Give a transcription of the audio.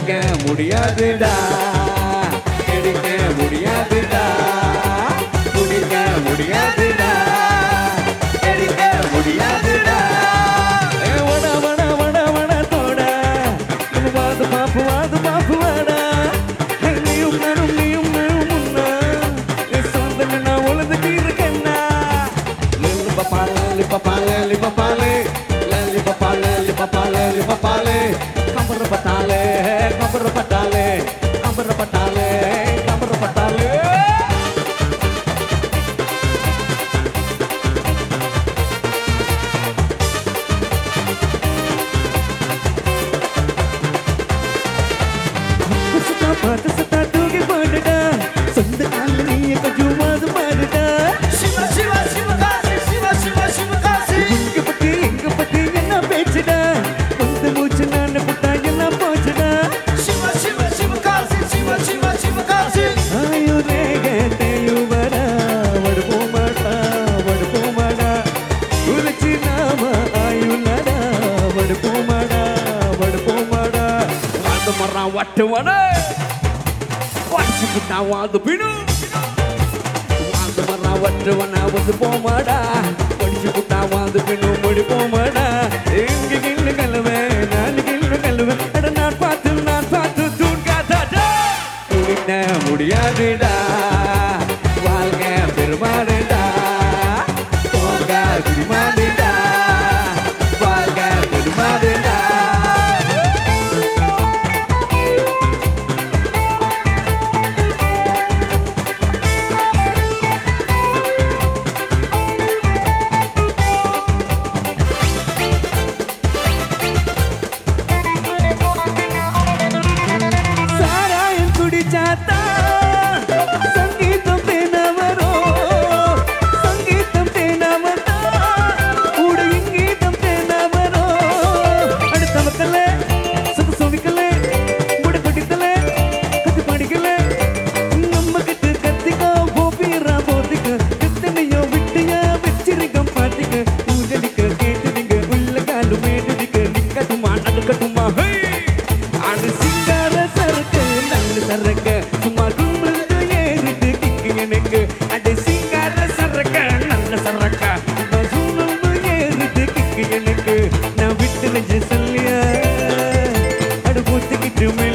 எடுக்க முடியாதுடா எடுக்க முடியாதுடா குடிக்க முடியாதுடா எடுக்க முடியாதுடா ஏ வட வட வட வட தோட வாது பாப்பு வாது பாப்பு வாடா ஏ, நீயும் நானும் நீயும் நானும் முன்னா ஏ சொந்தம் நான் உழுதுட்டு இருக்கேன்னா லில்லி பப்பாலே லில்லி பப்பாலே லில்லி பப்பாலே லில்லி பப்பாலே லில்லி பப்பாலே லில்லி பப்பாலே கம்பர பட்டாலே கம்பர பட்டாலே கம்பர பட்டாலே கம்பர பட்டாலே சுத்தா பார்த்து சுத்தா தூக்கி போட்டுடா சொந்த காலில் நீ கொஞ்சமாவது பாடுடா சிவ சிவ சிவகாசி சிவ சிவ சிவகாசி இங்க பத்தி எங்க பத்தி என்ன பேச்சுடா வந்து மூச்சு நான் புட்டா என்ன போச்சுடா சிவ சிவ சிவகாசி சிவ சிவ சிவகாசி ஆயுரேக தேயுவரா வடுப்போ மாட்டா வடுப்போ மாடா உலச்சி நாம ஆயுள்ளடா வடுப்போ மாடா வடுப்போ மாடா வாழ்ந்து மரம் வட்டு வட வாசி புட்டா வாழ்ந்து பிடு வாழ்ந்து மரம் வட்டு வன வந்து போமாடா படிச்சு புட்டா வாழ்ந்து பின்னு முடி போமாடா எங்க கிண்ணு கல்லுவே நான் கிண்ணு கல்லுவே அட நான் பார்த்து நான் பார்த்து தூங்காதாடா துணிக்க முடியாதுடா வாழ்க பெருமாடுடா போக பெருமாடுடா வாழ்க பெருமாடுடா சாராயம் குடிச்சாத்தா சங்கீதம் தேனவரோ சங்கீதம் தேனவரோ கூட இங்கீதம் தேனவரோ அடுத்த மக்கள சுக சுவிக்கல முட கொட்டித்தல கத்து படிக்கல நம்ம கிட்ட கத்திக்கோ போப்பீரா போத்திக்க எத்தனையோ விட்டியா வச்சிருக்கம் பாத்திக்க ஊஞ்சலிக்க கேட்டுடுங்க உள்ள காலு மேட்டுடிக்க நிக்கட்டுமா நடுக்கட்டுமா ஹே அது சிங்கார சரக்கு நல்ல சரக்கு சும்மா கும்பிட்டு ஏறிட்டு கிக்கு எனக்கு அது சிங்கார சரக்கு நல்ல சரக்கா சூழல்னு ஏறிட்டு கிக்கு எனக்கு நான் விட்டு நெஞ்சு சொல்லியா அடு பூத்துக்கிட்டு